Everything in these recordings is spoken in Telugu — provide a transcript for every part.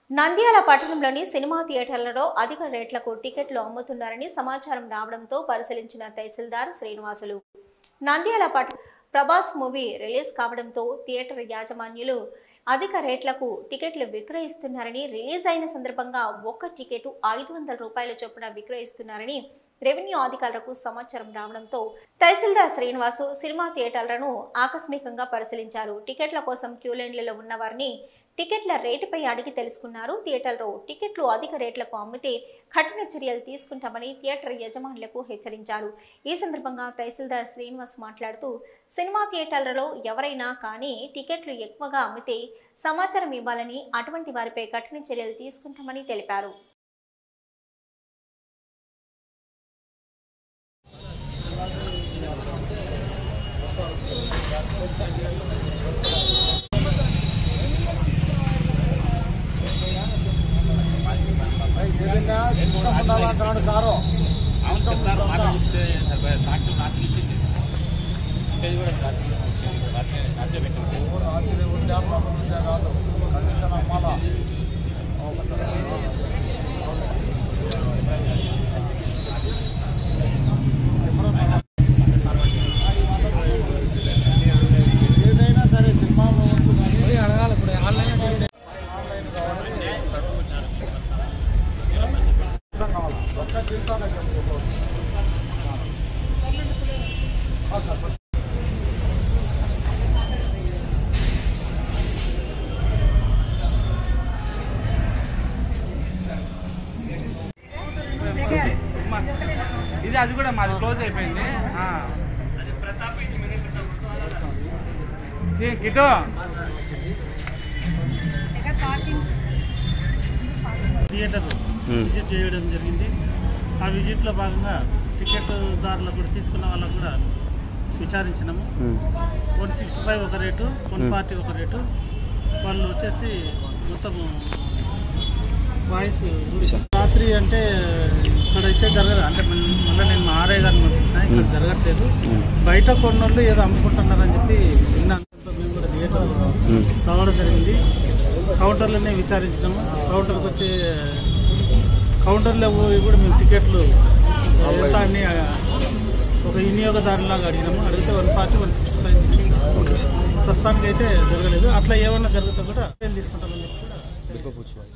నంద్యాల పట్టణంలోని సినిమా థియేటర్లలో అధిక రేట్లకు టికెట్లు అమ్ముతున్నారని సమాచారం రావడంతో పరిశీలించిన తహసీల్దార్ శ్రీనివాసులు నంద్యాల పట్ ప్రభాస్ మూవీ రిలీజ్ కావడంతో థియేటర్ యాజమాన్యులు అధిక రేట్లకు టికెట్లు విక్రయిస్తున్నారని రిలీజ్ అయిన సందర్భంగా ఒక్క టికెట్ ఐదు వందల రూపాయల చొప్పున విక్రయిస్తున్నారని రెవెన్యూ అధికారులకు సమాచారం రావడంతో తహసీల్దార్ శ్రీనివాసు సినిమా థియేటర్లను ఆకస్మికంగా పరిశీలించారు టికెట్ల కోసం క్యూ లైన్లలో ఉన్న వారిని టికెట్ల రేటుపై అడిగి తెలుసుకున్నారు థియేటర్లో టికెట్లు అధిక రేట్లకు అమ్మితే కఠిన చర్యలు తీసుకుంటామని థియేటర్ యజమానులకు హెచ్చరించారు ఈ సందర్భంగా తహసీల్దార్ శ్రీనివాస్ మాట్లాడుతూ సినిమా థియేటర్లలో ఎవరైనా కానీ టికెట్లు ఎక్కువగా అమ్మితే సమాచారం ఇవ్వాలని అటువంటి వారిపై కఠిన చర్యలు తీసుకుంటామని తెలిపారు ఏదైనా సిస్టమ్ ఉండాలంటున్నాడు సారు సిస్టమ్ ఉండాలంట. ఓ రాత్రి ఉండే అమ్మ ఉండే కాదు కండిషన్ అమ్మాలా ఏదైనా సరే సినిమా పోవచ్చు కానీ అడగాలి ఇప్పుడు ఆన్లైన్ ఆన్లైన్ కావాలి అర్థం కావాలా ఒక్క తీర్థాన్ని చెప్పుకోవచ్చు సార్ ఇది అది కూడా మాది క్లోజ్ అయిపోయింది ఆ. ఏ, కిటో థియేటర్ విజిట్ చేయడం జరిగింది ఆ విజిట్లో భాగంగా టికెట్ దారులకు కూడా తీసుకున్న వాళ్ళకు కూడా విచారించినాము వన్ సిక్స్టీ ఫైవ్ ఒక రేటు వన్ ఫార్టీ ఒక రేటు వాళ్ళు వచ్చేసి మొత్తం వాయిస్ రాత్రి అంటే ఇక్కడైతే జరగదు అంటే మళ్ళీ మళ్ళీ నేను మా ఆర్ఐ గారిని పంపించిన ఇక్కడ జరగట్లేదు బయట కొన్నోళ్ళు ఏదో అమ్ముకుంటున్నారని చెప్పి విన్నాను మేము కూడా థియేటర్ రావడం జరిగింది కౌంటర్లోనే విచారించినాము కౌంటర్కి వచ్చి కౌంటర్లో పోయి కూడా మేము టికెట్లు ఎంత అని ఆ, ఒక వినియోగదారులాగా అడిగినాము అడిగితే one forty one sixty five ప్రస్తుతానికి అయితే జరగలేదు అట్లా ఏమన్నా జరిగితే కూడా ఏం తీసుకుంటామని చెప్పి కూడా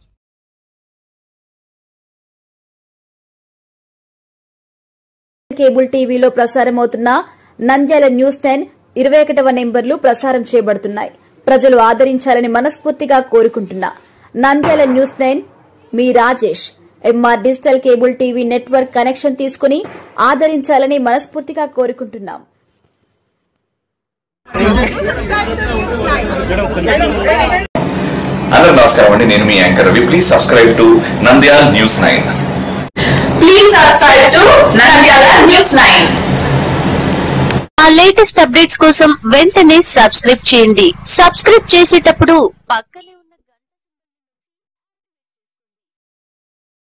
కేబుల్ టీవీలో ప్రసారమవుతున్న నంద్యాల న్యూస్ టెన్ ఇరవై ఒకటవ నెంబర్లు ప్రసారం చేయబడుతున్నాయి ప్రజలు ఆదరించాలని మనస్ఫూర్తిగా కోరుకుంటున్నా నంద్యాల న్యూస్ టెన్ మీ Rajesh MR digital cable TV network connection తీసుకుని ఆదరించాలని మనస్ఫూర్తిగా కోరుకుంటున్నాం అందరూ నమస్కారం అండి నేను మీ anchor Ravi please subscribe to Nandyal news nine Please subscribe to Nandyala News 9. ఆ లేటెస్ట్ అప్డేట్స్ కోసం వెంటనే సబ్స్క్రైబ్ చేయండి సబ్స్క్రైబ్ చేసేటప్పుడు పక్కనే ఉన్న